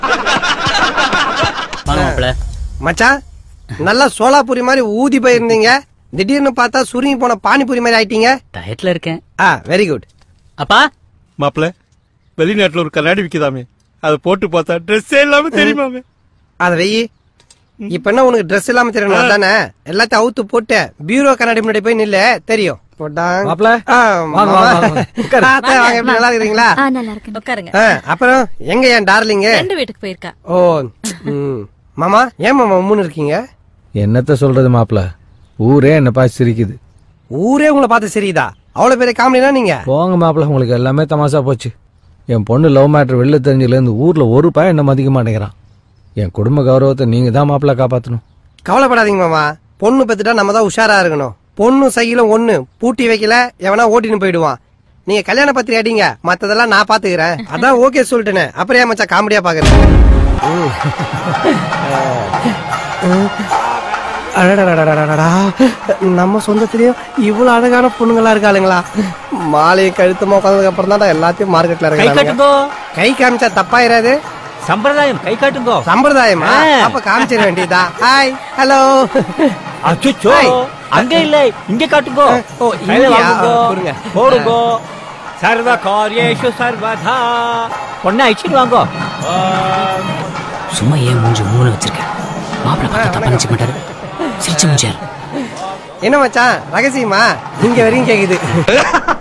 வாங்க மாப்பிள மச்சான் நல்லா சோலாபூரி மாதிரி ஊதி போயிருந்தீங்க திடீர்னு பார்த்தா சுருங்கி போன பானிபூரி மாதிரி ஆயிட்டீங்க டயட்ல இருக்கேன் ஆ வெரி குட் அப்பா மாப்பிள வெளிநாட்டுல ஒரு கண்ணாடி விக்குதாமே அதை போட்டு பார்த்தா ட்ரெஸ்ஸே இல்லாம தெரியுமாமே அத வெயி இப்ப என்ன உனக்கு Dress இல்லாம தெரியணும் தானே எல்லாத்தையும் அவுத்து போட்டு பீரோ கண்ணாடி முன்னாடி போய் நில்லு தெரியும் போட்டாங்க. மாப்ள, ஆ, வாங்க, மாமா. வாங்க, வாங்க. உட்காரு. ஆத்தா, வாங்க எப்படி நல்லா இருக்கீங்களா ஆ நல்லா இருக்கேன் உட்காருங்க ஆ, அப்புறம் எங்க என் டார்லிங்க ரெண்டு வீட்டுக்கு போயிருக்கா ஓ ம். மாமா ஏன் மாமா உம்முன்னு இருக்கீங்க என்னத்த சொல்றது மாப்ள ஊரே என்ன பார்த்து சிரிக்குது ஊரே உங்களை பார்த்து சரிதா அவ்வளவு பெரிய காமெடினா நீங்க போங்க மாப்ள உங்களுக்கு எல்லாமே தமாஷா போச்சு என் பொண்ணு லவ் மேட்டர் வெளில தெரிஞ்சதுலேருந்து ஊர்ல ஒரு பையன் என்ன மதிக்க மாட்டேங்கிறான் என் குடும்ப கௌரவத்தை நீங்க தான் மாப்பிள காப்பாத்தணும் கவலைப்படாதீங்க மாமா பொண்ணு பெத்துட்டா நம்ம தான் உஷாரா இருக்கணும் பொண்ணு சைக்கிளும் ஒண்ணு பூட்டி வைக்கல எவனா ஓட்டின்னு போயிடுவான் நீங்க கல்யாண பத்திரி அடிங்க மத்ததெல்லாம் நான் பாத்துக்கிறேன் அதான் ஓகே சொல்லிட்டேனே அப்புறம் ஏன் மச்சான் காமெடியா பாக்குறேன் ம். அடடடடடடடா. நம்ம சொந்தத்திலயும் இவ்வளவு அழகான பொண்ணுங்களா இருக்காளுங்களா மாலையை கழுத்தமா உட்காந்ததுக்கு அப்புறம் தான் எல்லாத்தையும் மார்க்கெட்ல கை இருக்காங்க காட்டுங்கோ கை காமிச்சா தப்பாயிராது சம்பிரதாயம் கை காட்டுங்கோ சம்பிரதாயமா ஆ. அப்ப காமிச்சிட வேண்டியதா ஹாய் ஹலோ அச்சோ ஹாய். அங்க இல்ல இங்க காட்டுங்கோ ஓ, கையில இங்கயா? வாங்குங்கோ. கொடுங்க. போடுங்கோ சர்வ காரியேஷு சர்வதா பொண்ணை அழிச்சிட்டு வாங்கோ சும்மா ஏன் மூஞ்சி மூணு வச்சிருக்க மாப்பிள்ள பார்த்தா தப்பா நினைச்சுக்க மாட்டாரு சிரிச்சு மூஞ்சாரு என்ன மச்சான் ரகசியமா இங்க வரையும் கேக்குது